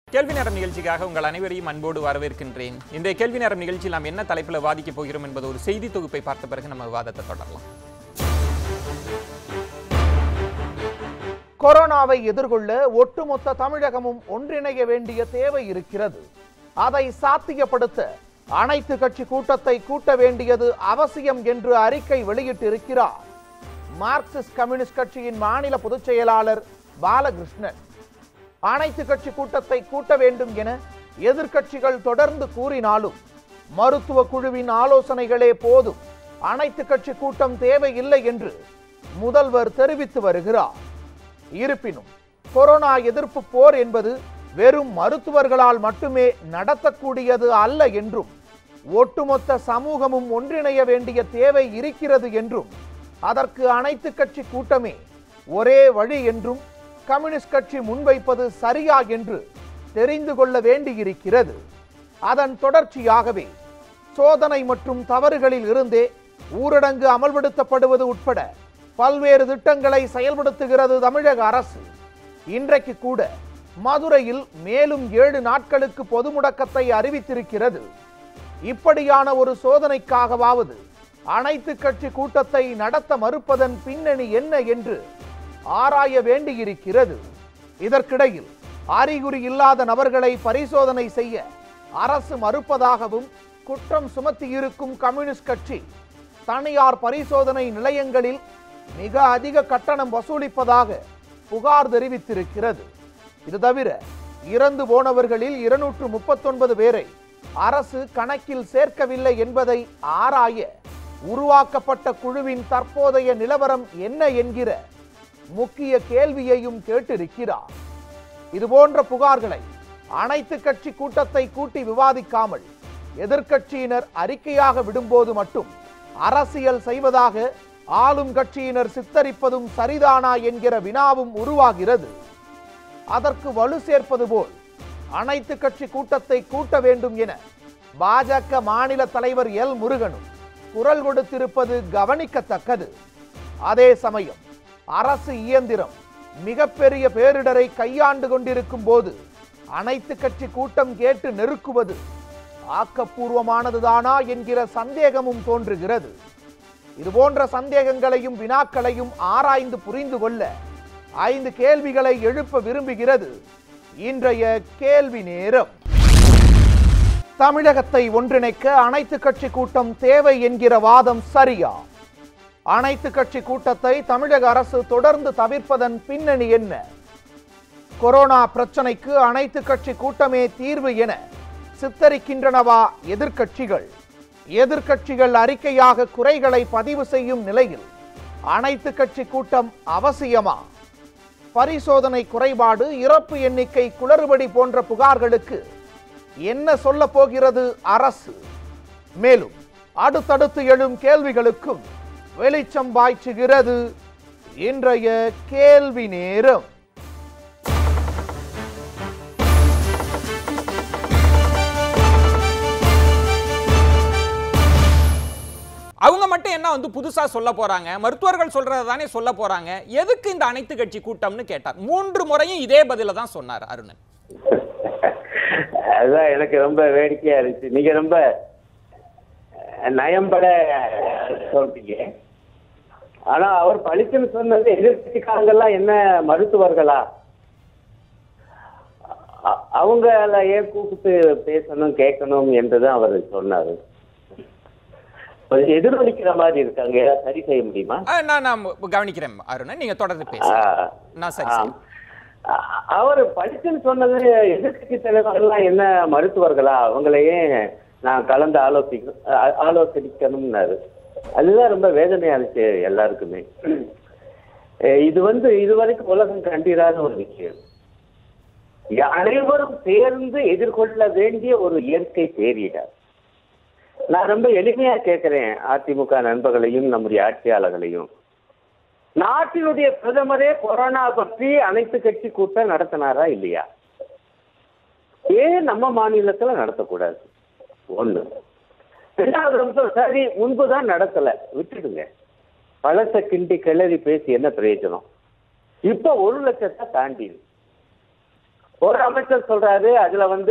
கேள்வி நேரம் நிகழ்ச்சிக்காக உங்கள் அனைவரையும் அன்போடு வரவேற்கின்றேன் இன்றைய கேள்வி நேரம் நிகழ்ச்சியில் நாம் என்ன தலைப்பில் வாதிக்கப் போகிறோம் என்பது ஒரு செய்தி தொகுப்பை பார்த்த பிறகு நம்ம விவாதத்தை தொடரலாம் கொரோனாவை எதிர்கொள்ள ஒட்டுமொத்த தமிழகமும் ஒன்றிணைய வேண்டிய தேவை இருக்கிறது அதை சாத்தியப்படுத்த அனைத்து கட்சி கூட்டத்தை கூட்ட வேண்டியது அவசியம் என்று அறிக்கை வெளியிட்டிருக்கிறார் மார்க்சிஸ்ட் கம்யூனிஸ்ட் கட்சியின் மாநில பொதுச் செயலாளர் பாலகிருஷ்ணன் அனைத்து கட்சி கூட்டத்தை கூட்ட வேண்டும் என எதிர்க்கட்சிகள் தொடர்ந்து கூறினாலும் மருத்துவ குழுவின் ஆலோசனைகளே போதும் அனைத்து கட்சி கூட்டம் தேவையில்லை என்று முதல்வர் தெரிவித்து வருகிறார் இருப்பினும் கொரோனா எதிர்ப்பு போர் என்பது வெறும் மருத்துவர்களால் மட்டுமே நடத்தக்கூடியது அல்ல என்றும் ஒட்டுமொத்த சமூகமும் ஒன்றிணைய வேண்டிய தேவை இருக்கிறது என்றும் அதற்கு அனைத்து கட்சி கூட்டமே ஒரே வழி என்றும் கம்யூனிஸ்ட் கட்சி முன்வைப்பது சரியா என்று தெரிந்து கொள்ள வேண்டியிருக்கிறது அதன் தொடர்ச்சியாகவே சோதனை மற்றும் தவறுகளில் இருந்தே ஊரடங்கு அமல்படுத்தப்படுவது உட்பட பல்வேறு திட்டங்களை செயல்படுத்துகிறது தமிழக அரசு இன்றைக்கு கூட மதுரையில் மேலும் ஏழு நாட்களுக்கு பொது முடக்கத்தை அறிவித்திருக்கிறது இப்படியான ஒரு சோதனைக்காகவாவது அனைத்து கட்சி கூட்டத்தை நடத்த மறுப்பதன் பின்னணி என்ன என்று ஆராய வேண்டியிருக்கிறது இதற்கிடையில் அறிகுறி இல்லாத நபர்களை பரிசோதனை செய்ய அரசு மறுப்பதாகவும் குற்றம் சுமத்தியிருக்கும் கம்யூனிஸ்ட் கட்சி தனியார் பரிசோதனை நிலையங்களில் மிக அதிக கட்டணம் வசூலிப்பதாக புகார் தெரிவித்திருக்கிறது இது தவிர இறந்து போனவர்களில் இருநூற்று முப்பத்தொன்பது பேரை அரசு கணக்கில் சேர்க்கவில்லை என்பதை ஆராய உருவாக்கப்பட்ட குழுவின் தற்போதைய நிலவரம் என்ன என்கிற முக்கிய கேள்வியையும் கேட்டிருக்கிறார் இதுபோன்ற புகார்களை அனைத்து கட்சி கூட்டத்தை கூட்டி விவாதிக்காமல் எதிர்க்கட்சியினர் அறிக்கையாக விடும்போது மட்டும் அரசியல் செய்வதாக ஆளும் கட்சியினர் சித்தரிப்பதும் சரிதானா என்கிற வினாவும் உருவாகிறது அதற்கு வலு சேர்ப்பது போல் அனைத்து கட்சி கூட்டத்தை கூட்ட வேண்டும் என பாஜக மாநில தலைவர் எல் முருகனும் குரல் கொடுத்திருப்பது கவனிக்கத்தக்கது அதே சமயம் அரசு இயந்திரம் மிகப்பெரிய பேரிடரை கையாண்டு கொண்டிருக்கும் போது அனைத்து கட்சி கூட்டம் கேட்டு நெருக்குவது ஆக்கப்பூர்வமானதுதானா என்கிற சந்தேகமும் தோன்றுகிறது இதுபோன்ற சந்தேகங்களையும் வினாக்களையும் ஆராய்ந்து புரிந்து கொள்ள ஐந்து கேள்விகளை எழுப்ப விரும்புகிறது இன்றைய கேள்வி நேரம் தமிழகத்தை ஒன்றிணைக்க அனைத்து கட்சி கூட்டம் தேவை என்கிற வாதம் சரியா அனைத்து கட்சி கூட்டத்தை தமிழக அரசு தொடர்ந்து தவிர்ப்பதன் பின்னணி என்ன கொரோனா பிரச்சனைக்கு அனைத்து கட்சி கூட்டமே தீர்வு என சித்தரிக்கின்றனவா எதிர்க்கட்சிகள் எதிர்க்கட்சிகள் அறிக்கையாக குறைகளை பதிவு செய்யும் நிலையில் அனைத்து கட்சி கூட்டம் அவசியமா பரிசோதனை குறைபாடு இறப்பு எண்ணிக்கை குளறுபடி போன்ற புகார்களுக்கு என்ன சொல்ல போகிறது அரசு மேலும் அடுத்தடுத்து எழும் கேள்விகளுக்கும் வெளிச்சம் பாய்ச்சுகிறது இன்றைய கேள்வி நேரம் அவங்க மட்டும் என்ன வந்து புதுசா சொல்ல போறாங்க மருத்துவர்கள் சொல்றதை தானே சொல்ல போறாங்க எதுக்கு இந்த அனைத்து கட்சி கூட்டம்னு கேட்டார் மூன்று முறையும் இதே பதில தான் சொன்னார் அருணன் அதுதான் எனக்கு ரொம்ப வேடிக்கையா இருந்துச்சு நீங்க ரொம்ப நயம்பட சொல்றீங்க ஆனா அவர் பளிச்சுன்னு சொன்னது எதிர்கட்சிக்காரங்கெல்லாம் என்ன மருத்துவர்களா அ- அவங்கள ஏன் கூப்பிட்டு பேசணும் கேட்கணும் என்றுதான் அவர் சொன்னாரு கொஞ்சம் எதிரொலிக்கிற மாதிரி இருக்காங்க ஏதாவது சரி செய்ய முடியுமா அஹ், நான் நான் கவனிக்கிறேன் அருணன் நீங்க தொடர்ந்து ஆ. பேசுங்க நான் சரி ஆம். அ- அவர் படிச்சுன்னு சொன்னது எதிர்கட்சி தலைவர்கள்லாம் என்ன மருத்துவர்களா அவங்களையே நான் கலந்து ஆலோசிக்க ஆ- ஆலோசனிக்கணும்னாரு அதுதான் ரொம்ப வேதனையா இருந்துச்சு எல்லாருக்குமே அஹ் இது வந்து இதுவரைக்கும் உலகம் கண்டிராத ஒரு விஷயம் அனைவரும் சேர்ந்து எதிர்கொள்ள வேண்டிய ஒரு இயற்கை பேரிடர் நான் ரொம்ப எளிமையா கேட்கிறேன் அதிமுக நண்பர்களையும் நம்முடைய ஆட்சியாளர்களையும் நாட்டினுடைய பிரதமரே கொரோனா பற்றி அனைத்து கட்சி கூட்டம் நடத்தினாரா இல்லையா ஏன் நம்ம மாநிலத்துல நடத்தக்கூடாது ஒண்ணு ரெண்டாவது அம்சம் சரி முன்புதான் நடத்தல விட்டுடுங்க பழச கிண்டி கிளறி பேசி என்ன பிரயோஜனம் இப்ப ஒரு லட்சத்தை தாண்டி ஒரு அமைச்சர் சொல்றாரு அதுல வந்து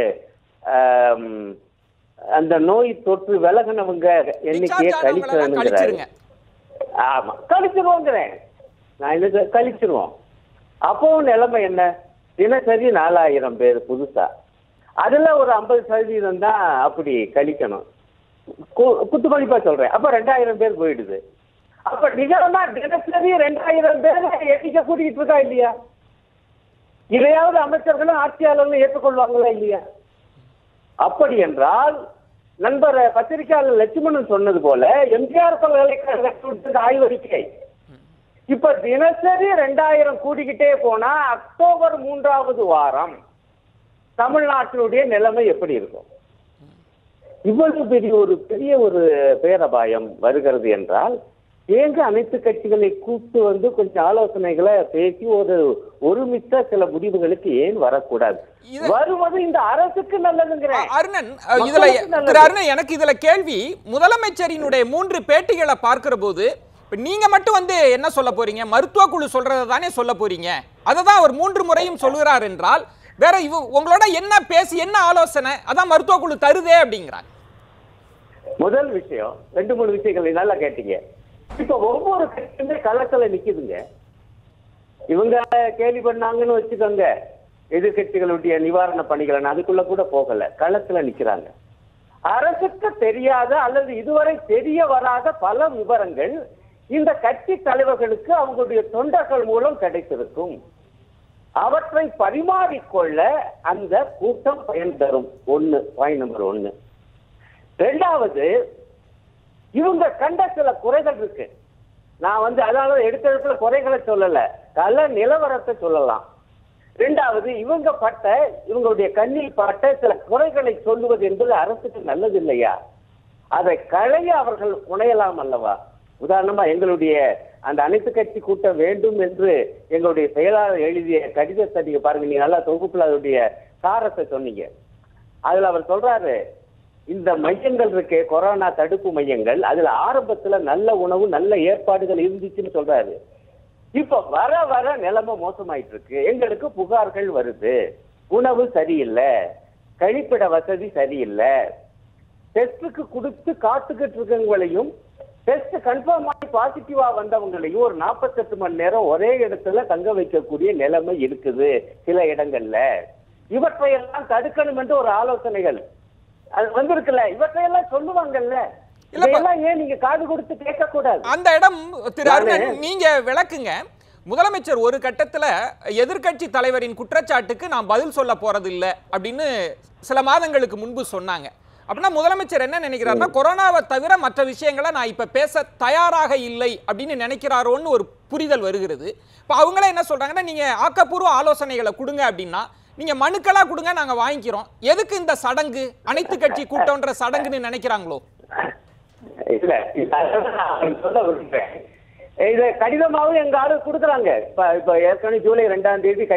ஆம், அந்த நோய் தொற்று விலகினவங்க எண்ணிக்கையை டிஸ்சார்ஜ் ஆனவங்களெல்லாம் கழிக்கணுங்கிறாரு கழிச்சிருங்க ஆமா கழிச்சிருவோங்கிறேன் நான் என்ன சொ- கழிச்சிருவோம் அப்பவும் நிலைமை என்ன தினசரி நாலாயிரம் பேர் புதுசா அதுல ஒரு ஐம்பது சதவீதம் தான் அப்படி கழிக்கணும் கு- குத்து மதிப்பா சொல்றேன் அப்ப ரெண்டாயிரம் பேர் போயிடுது அப்ப நிஜமா தினசரி ரெண்டாயிரம் பேர் எண்ணிக்கை கூட்டிக்கிட்டு இருக்கா இல்லையா இதையாவது அமைச்சர்களும் ஆட்சியாளர்களும் ஏற்றுக்கொள்வாங்களா இல்லையா அப்படி என்றால் நண்பர் பத்திரிகையாளர் லட்சுமணன் சொன்னது போல எம்ஜிஆர் பல்கலைக்கழக ஆய்வறிக்கை இப்ப தினசரி ரெண்டாயிரம் கூடிக்கிட்டே போனா அக்டோபர் மூன்றாவது வாரம் தமிழ்நாட்டினுடைய நிலைமை எப்படி இருக்கும் இவ்வளவு பெரிய ஒரு பெரிய ஒரு பேரபாயம் வருகிறது என்றால் ஏங்க அனைத்து கட்சிகளை கூப்பிட்டு வந்து கொஞ்சம் ஆலோசனைகளை பேசி ஒரு ஒருமித்த சில முடிவுகளுக்கு ஏன் வரக்கூடாது இது- வருவது இந்த அரசுக்கு நல்லதுங்கிறேன் அருணன் அஹ், இதுல மக்களுக்கு நல்லது. திரு அருணன் எனக்கு இதுல கேள்வி முதலமைச்சரினுடைய மூன்று பேட்டிகளை பார்க்கிற போது இப்ப நீங்க மட்டும் வந்து என்ன சொல்ல போறீங்க மருத்துவ குழு சொல்றதை தானே சொல்ல போறீங்க அதை தான் அவர் மூன்று முறையும் சொல்லுகிறார் என்றால் வேற இவ உங்களோட என்ன பேசி என்ன ஆலோசனை அதான் மருத்துவ குழு தருதே அப்படிங்கிறாங்க முதல் விஷயம் ரெண்டு மூணு விஷயங்களை நல்லா கேட்டீங்க இப்ப ஒவ்வொரு கட்சியுமே களத்துல நிக்குதுங்க இவங்க கேலி பண்ணாங்கன்னு வச்சுக்கோங்க எதிர்கட்சிகளுடைய நிவாரண பணிகளை நான் அதுக்குள்ள கூட போகல களத்துல நிக்கிறாங்க அரசுக்கு தெரியாத அல்லது இதுவரை தெரிய வராத பல விவரங்கள் இந்த கட்சி தலைவர்களுக்கு அவங்களுடைய தொண்டர்கள் மூலம் கிடைத்திருக்கும் அவற்றை பரிமாறிக்கொள்ள அந்த கூட்டம் பயன் தரும் ஒண்ணு பாயிண்ட் நம்பர் ஒண்ணு ரெண்டாவது இவங்க கண்ட சில குறைகள் இருக்கு நான் வந்து அதாவது எடுத்தெடுப்புல குறைகளை சொல்லல கல நிலவரத்தை சொல்லலாம் ரெண்டாவது இவங்க பட்ட இவங்களுடைய கண்ணில் பட்ட சில குறைகளை சொல்லுவது என்பது அரசுக்கு நல்லது இல்லையா அதை களைய அவர்கள் புனையலாம் அல்லவா உதாரணமா எங்களுடைய அந்த அனைத்து கட்சி கூட்டம் வேண்டும் என்று எங்களுடைய செயலாளர் எழுதிய கடிதத்தை நீங்க பாருங்க நீங்க நல்லா தொகுப்புல அதனுடைய சாரத்தை சொன்னீங்க அதுல அவர் சொல்றாரு இந்த மையங்கள் இருக்கே கொரோனா தடுப்பு மையங்கள் அதுல ஆரம்பத்துல நல்ல உணவு நல்ல ஏற்பாடுகள் இருந்துச்சுன்னு சொல்றாரு இப்ப வர வர நிலைமை மோசமாயிட்டு இருக்கு எங்களுக்கு புகார்கள் வருது உணவு சரியில்லை கழிப்பிட வசதி சரியில்லை டெஸ்டுக்கு கொடுத்து காத்துக்கிட்டு இருக்கவங்களையும் டெஸ்ட் கன்ஃபார்ம் ஆகி பாசிட்டிவா வந்தவங்களையும் ஒரு நாற்பத்தெட்டு மணி நேரம் ஒரே இடத்துல தங்க வைக்கக்கூடிய நிலைமை இருக்குது சில இடங்கள்ல இவற்றையெல்லாம் தடுக்கணும் என்று ஒரு ஆலோசனைகள் அது வந்திருக்குல்ல இவற்றையெல்லாம் சொல்லுவாங்கல்ல இல்லப்பா. இதெல்லாம் ஏன் நீங்க காது கொடுத்து கேட்க கூடாது அந்த இடம் திரு நானு- அருணன் நீங்க விளக்குங்க முதலமைச்சர் ஒரு கட்டத்துல எதிர்க்கட்சி தலைவரின் குற்றச்சாட்டுக்கு நான் பதில் சொல்ல போறது இல்ல அப்படின்னு சில மாதங்களுக்கு முன்பு சொன்னாங்க அப்படின்னா முதலமைச்சர் என்ன நினைக்கிறாருன்னா கொரோனாவை தவிர மற்ற விஷயங்களை நான் இப்ப பேச தயாராக இல்லை அப்படின்னு நினைக்கிறாரோன்னு ஒரு புரிதல் வருகிறது இப்போ அவங்களே என்ன சொல்றாங்கன்னா நீங்க ஆக்கப்பூர்வ ஆலோசனைகளை கொடுங்க அப்படின்னா நீங்க மனுக்களா கொடுங்க நாங்க வாங்கிக்கிறோம் எதுக்கு இந்த சடங்கு அனைத்து கட்சி கூட்டம்ன்ற சடங்குன்னு நினைக்கிறாங்களோ இல்ல இது அதான் நான் சொல்ல விரும்புறேன் இத கடிதமாவும் எங்க ஆளு கொடுக்குறாங்க இப்ப இப்ப ஏற்கனவே ஜூலை ரெண்டாம் தேதி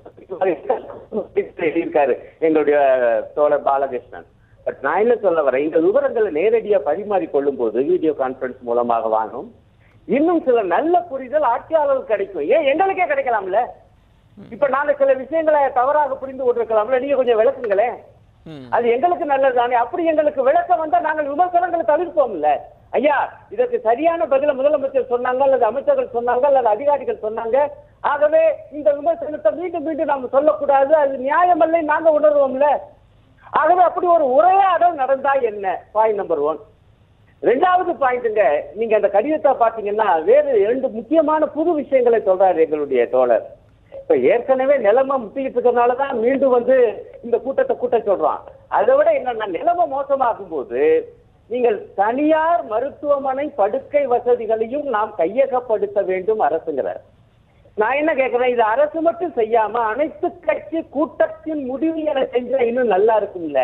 கடிதம் எழுதியிருக்காரு எங்களுடைய தோழர் பாலகிருஷ்ணன் பட் நான் என்ன சொல்ல வரேன் இந்த விவரங்களை நேரடியா பரிமாறிக் கொள்ளும் போது வீடியோ கான்பரன்ஸ் மூலமாக வாங்கும் இன்னும் சில நல்ல புரிதல் ஆட்சியாளருக்கு கிடைக்கும் ஏன் எங்களுக்கே கிடைக்கலாம்ல இப்ப நாங்க சில விஷயங்களை தவறாக புரிந்து கொண்டிருக்கலாம்ல நீங்க கொஞ்சம் விளக்குங்களேன் ம். அது எங்களுக்கு நல்லதுதானே அப்படி எங்களுக்கு விளக்கம் வந்தா நாங்கள் விமர்சனங்களை தவிர்ப்போம்ல ஐயா இதற்கு சரியான பதில முதலமைச்சர் சொன்னாங்க அல்லது அமைச்சர்கள் சொன்னாங்க அல்லது அதிகாரிகள் சொன்னாங்க ஆகவே இந்த விமர்சனத்தை மீண்டும் மீண்டும் நாம சொல்லக்கூடாது அது நியாயமல்ல நாங்க உணர்வோம்ல ஆகவே அப்படி ஒரு உரையாடல் நடந்தா என்ன பாயிண்ட் நம்பர் ஒன் ரெண்டாவது பாயிண்ட்டுங்க நீங்க அந்த கடிதத்தை பாத்தீங்கன்னா வேறு இரண்டு முக்கியமான புது விஷயங்களை சொல்றாரு எங்களுடைய தோழர் இப்ப ஏற்கனவே நிலைமை முத்திக்கிட்டு இருக்கிறதுனால தான் மீண்டும் வந்து இந்த கூட்டத்தை கூட்ட சொல்றான் அதை விட என்னன்னா நிலைமை மோசமாகும் போது நீங்கள் தனியார் மருத்துவமனை படுக்கை வசதிகளையும் நாம் கையகப்படுத்த வேண்டும் அரசுங்கிறார் நான் என்ன கேட்கிறேன் இது அரசு மட்டும் செய்யாம அனைத்து கட்சி கூட்டத்தின் முடிவு என செஞ்சா இன்னும் நல்லா இருக்கும்ல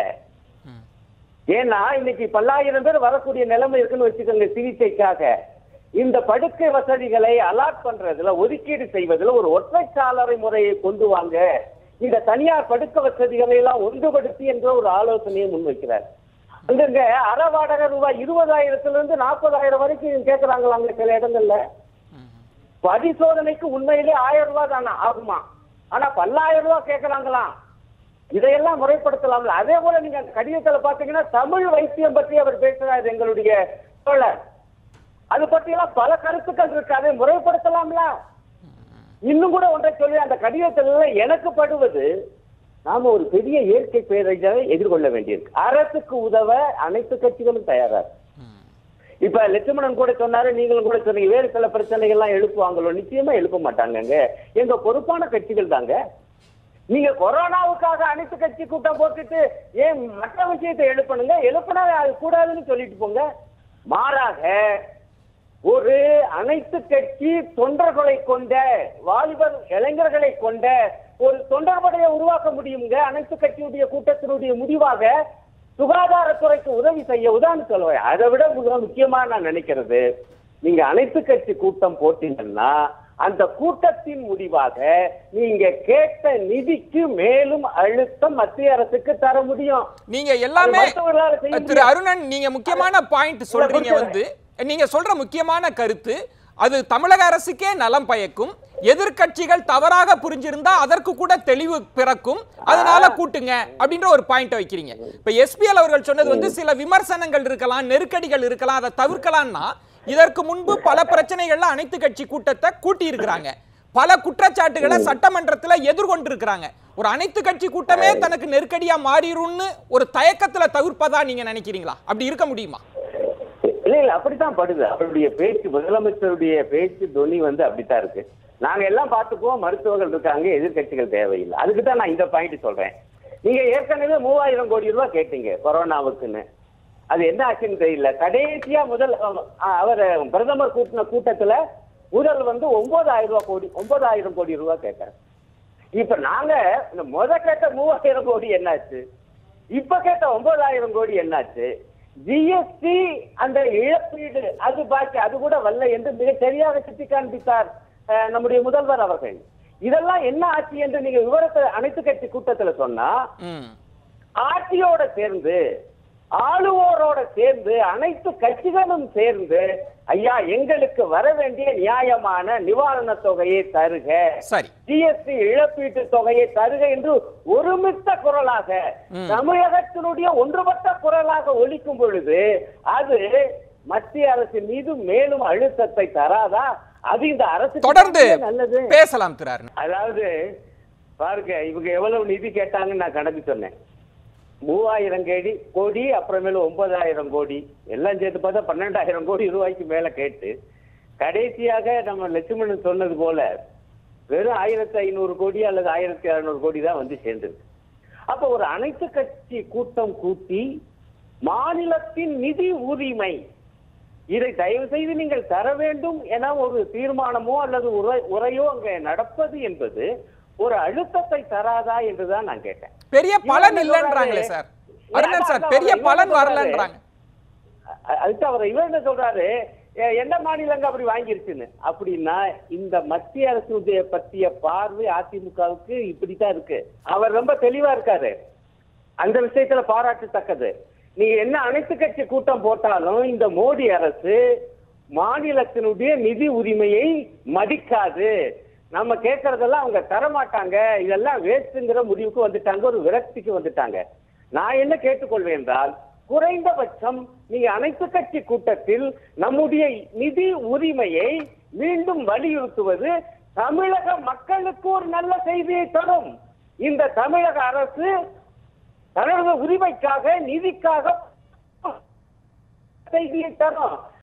ஏன்னா இன்னைக்கு பல்லாயிரம் பேர் வரக்கூடிய நிலைமை இருக்குன்னு வச்சுக்கோங்க சிகிச்சைக்காக இந்த படுக்கை வசதிகளை அலாட் பண்றதுல ஒதுக்கீடு செய்வதில் ஒரு ஒற்றைச்சாளரை முறையை கொண்டு வாங்க இந்த தனியார் படுக்கை வசதிகளை எல்லாம் ஒன்றுபடுத்தி என்ற ஒரு ஆலோசனையை முன்வைக்கிறார் அங்கங்க அற வாடகை ரூபாய் இருபதாயிரத்துல இருந்து நாற்பதாயிரம் வரைக்கும் கேட்கறாங்களாங்க சில இடங்கள்ல பரிசோதனைக்கு உண்மையிலே ஆயிரம் ரூபாய் தானே ஆகுமா ஆனா பல்லாயிரம் ரூபாய் கேட்கறாங்களாம் இதையெல்லாம் முறைப்படுத்தலாம்ல அதே போல நீங்க அந்த கடிதத்துல பாத்தீங்கன்னா தமிழ் வைத்தியம் பற்றி அவர் பேசுறாரு எங்களுடைய தோழர் அது பற்றியெல்லாம் பல கருத்துக்கள் இருக்கு அதை முறைப்படுத்தலாம்ல இன்னும் கூட ஒன்றை சொல்லி அந்த கடிதத்துல எனக்கு படுவது நாம ஒரு பெரிய இயற்கை பேரழிவை எதிர்கொள்ள வேண்டியிருக்கு அரசுக்கு உதவ அனைத்து கட்சிகளும் தயாரா இருக்கு. இப்ப லட்சுமணன் கூட சொன்னாரு நீங்களும் கூட சொன்னீங்க வேறு சில பிரச்சனைகள்லாம் எழுப்புவாங்களோ நிச்சயமா எழுப்ப மாட்டாங்கங்க எங்க பொறுப்பான கட்சிகள் தாங்க நீங்க கொரோனாவுக்காக அனைத்து கட்சி கூட்டம் போட்டுட்டு ஏன் மற்ற விஷயத்தை எழுப்பணுங்க எழுப்பினா அது கூடாதுன்னு சொல்லிட்டு போங்க மாறாக ஒரு அனைத்து கட்சி தொண்டர்களை கொண்ட வாலிபர் இளைஞர்களை கொண்ட ஒரு தொண்டர்படையை உருவாக்க முடியுங்க அனைத்து கட்சியுடைய கூட்டத்தினுடைய முடிவாக சுகாதாரத்துறைக்கு உதவி செய்ய உதாரண சொல்லுவேன் அதை விட மிக முக்கியமா நான் நினைக்கிறது நீங்க அனைத்து கட்சி கூட்டம் போட்டீங்கன்னா அந்த கூட்டத்தின் முடிவாக நீங்க கேட்ட நிதிக்கு மேலும் அழுத்தம் மத்திய அரசுக்கு தர முடியும் நீங்க எல்லாமே மருத்துவர்களால செய்ய திரு முடியாது. அருணன் நீங்க முக்கியமான பாயிண்ட் சொல்றீங்க புரியுது. வந்து நீங்க சொல்ற முக்கியமான கருத்து அது தமிழக அரசுக்கே நலம் பயக்கும் எதிர்க்கட்சிகள் தவறாக புரிஞ்சிருந்தா அதற்கு கூட தெளிவு பிறக்கும் அதனால கூட்டுங்க அப்படின்ற ஒரு பாயிண்ட் வைக்கிறீங்க இப்ப எஸ்பிஎல் அவர்கள் சொன்னது வந்து சில விமர்சனங்கள் இருக்கலாம் நெருக்கடிகள் இருக்கலாம் அதை தவிர்க்கலாம்னா இதற்கு முன்பு பல பிரச்சனைகள்ல அனைத்து கட்சி கூட்டத்தை கூட்டி இருக்கிறாங்க பல குற்றச்சாட்டுகளை சட்டமன்றத்துல எதிர்கொண்டிருக்கிறாங்க ஒரு அனைத்து கட்சி கூட்டமே தனக்கு நெருக்கடியா மாறிடும்னு ஒரு தயக்கத்துல தவிர்ப்பதா நீங்க நினைக்கிறீங்களா அப்படி இருக்க முடியுமா இல்ல இல்ல அப்படித்தான் படுது அவருடைய பேச்சு முதலமைச்சருடைய பேச்சு துணி வந்து அப்படித்தான் இருக்கு நாங்க எல்லாம் பார்த்துக்குவோம் மருத்துவர்கள் இருக்காங்க எதிர்க்கட்சிகள் தேவையில்லை அதுக்கு தான் நான் இந்த பாயிண்ட் சொல்றேன் நீங்க ஏற்கனவே மூவாயிரம் கோடி ரூபாய் கேட்டீங்க கொரோனாவுக்குன்னு அது என்ன ஆச்சுன்னு தெரியல கடைசியா முதல் அஹ், அவர் பிரதமர் கூட்டின கூட்டத்துல முதல் வந்து ஒன்பதாயிரம் ரூபாய் கோடி ஒன்பதாயிரம் கோடி ரூபாய் கேட்டார் இப்ப நாங்க இந்த முத கேட்ட மூவாயிரம் கோடி என்னாச்சு இப்ப கேட்ட ஒன்பதாயிரம் கோடி என்னாச்சு ஜிஎஸ்டி அந்த இழப்பீடு அது பாக்கி அது கூட வரல என்று மிக சரியாக சுட்டி காண்பித்தார் அஹ், நம்முடைய முதல்வர் அவர்கள் இதெல்லாம் என்ன ஆச்சு என்று நீங்க விவரத்தை அனைத்து கட்சி கூட்டத்துல சொன்னா ம் ஆட்சியோட சேர்ந்து ஆளுவோரோட சேர்ந்து அனைத்து கட்சிகளும் சேர்ந்து ஐயா எங்களுக்கு வர வேண்டிய நியாயமான நிவாரண தொகையை தருக சரி ஜிஎஸ்டி இழப்பீட்டு தொகையை தருக என்று ஒருமித்த குரலாக ம். தமிழகத்தினுடைய ஒன்றுபட்ட குரலாக ஒலிக்கும் பொழுது அது மத்திய அரசின் மீது மேலும் அழுத்தத்தை தராதா அது இந்த அரசு தொடர்ந்து நல்லது பேசலாம் திரு அருணன் அதாவது பாருங்க இவங்க எவ்வளவு நிதி கேட்டாங்கன்னு நான் கணக்கு சொன்னேன் மூவாயிரம் கோடி கோடி அப்புறமேல ஒன்பதாயிரம் கோடி எல்லாம் சேர்த்து பார்த்தா பன்னெண்டாயிரம் கோடி ரூபாய்க்கு மேல கேட்டு கடைசியாக நம்ம லட்சுமணன் சொன்னது போல வெறும் ஆயிரத்தி ஐநூறு கோடி அல்லது ஆயிரத்தி அறுநூறு கோடி தான் வந்து சேர்ந்தது அப்ப ஒரு அனைத்து கட்சி கூட்டம் கூட்டி மாநிலத்தின் நிதி உரிமை இதை தயவு செய்து நீங்கள் தர வேண்டும் என ஒரு தீர்மானமோ அல்லது உரை உரையோ அங்க நடப்பது என்பது ஒரு அழுத்தத்தை தராதா என்றுதான் நான் கேட்டேன் பெரிய பலன் இவங்க இல்லைன்றாங்களே சொல்றாரு. சார் இல்ல, அருணன் அதான் சார் அதான் பெரிய இவங்க பலன் சொல்றாரு. வரலன்றாங்க அ- அதுக்கு அவர் இவர் என்ன சொல்றாரு எ- எந்த மாநிலங்க அப்படி வாங்கிருச்சுன்னு அப்படின்னா இந்த மத்திய அரசுடைய பற்றிய பார்வை அதிமுகவுக்கு இப்படித்தான் இருக்கு அவர் ரொம்ப தெளிவா இருக்காரு அந்த விஷயத்துல பாராட்டத்தக்கது நீங்க என்ன அனைத்து கட்சி கூட்டம் போட்டாலும் இந்த மோடி அரசு மாநிலத்தினுடைய நிதி உரிமையை மதிக்காது நம்ம கேட்கறதெல்லாம் அவங்க தரமாட்டாங்க இதெல்லாம் வேஸ்ட்ங்கிற முடிவுக்கு வந்துட்டாங்க ஒரு விரக்திக்கு வந்துட்டாங்க நான் என்ன கேட்டுக்கொள்வேன் என்றால் குறைந்தபட்சம் நீங்க அனைத்து கட்சி கூட்டத்தில் நம்முடைய நிதி உரிமையை மீண்டும் வலியுறுத்துவது தமிழக மக்களுக்கு ஒரு நல்ல செய்தியை தரும் இந்த தமிழக அரசு தனது உரிமைக்காக நிதிக்காக செய்தியை தரும்